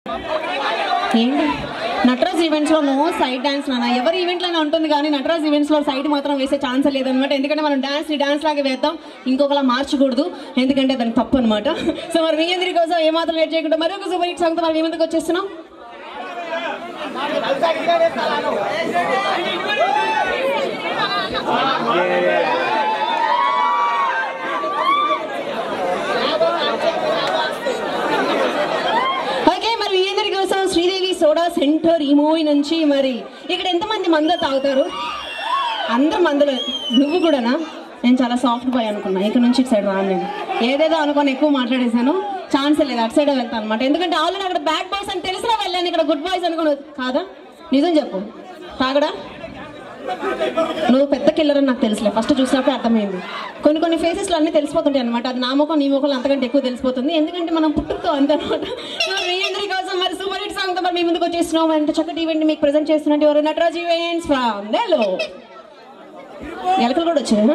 ఏంటి నటరాజ్ ఈవెంట్స్ లో no side dance నాన్న ఎవరి ఈవెంట్ లోనే ఉంటుంది కానీ నటరాజ్ ఈవెంట్స్ లో సైడ్ మాత్రం వేసే ఛాన్స్ లేదనమాట ఎందుకంటే మనం డాన్స్ ని డాన్స్ లాగా వేద్దాం ఇంకొకలా మార్చకూడదు ఎందుకంటే దానికి తప్పు అనమాట సో మరి మీ అందరి కోసం ఏమాత్రం లేట్ చేయకుండా మరొక సూపర్ హిట్ సాంగ్ తో మరి మీ ముందుకు వచ్చేస్తున్నాం ఓకే మరి మీ అందరి కోసం శ్రీదేవి సోడా సెంటర్ ఈ మూవీ నుంచి మరి ఇక్కడ ఎంతమంది మందు తాగుతారు అందరు మందులు నువ్వు కూడానా నేను చాలా సాఫ్ట్ బాయ్ అనుకున్నా ఇక్కడ నుంచి ఇటు సైడ్ రాను నేను ఏదేదో అనుకొని ఎక్కువ మాట్లాడేశాను ఛాన్స్ లేదు అటు సైడ్ వెళ్తాను అనమాట ఎందుకంటే ఆల్రెడీ అక్కడ బ్యాడ్ బాయ్స్ అని తెలిసినా వెళ్ళాను ఇక్కడ గుడ్ బాయ్స్ అనుకుని కాదా నిజం చెప్పు తాగడా నువ్వు పెద్ద కిల్లర్ అని నాకు తెలుసులే ఫస్ట్ చూసినప్పుడు అర్థమైంది కొన్ని కొన్ని ఫేసెస్లో అన్నీ తెలిసిపోతుంటాయి అనమాట అది నా ముఖం నీ ముఖం అంతకంటే ఎక్కువ తెలిసిపోతుంది ఎందుకంటే మనం పుట్టుకతో అంతే అనమాట మీ అందరి కోసం మరి సూపర్ హిట్ సాంగ్ తో మరి మీ ముందుకు వచ్చేస్తున్నాం అంటే చక్కటి ఈవెంట్ మీకు ప్రజెంట్ చేస్తున్నట్టు ఎవరు నటరాజ్ ఈవెంట్స్ ఫ్రమ్ నెల్లూరు ఎలకలు కూడా వచ్చాయి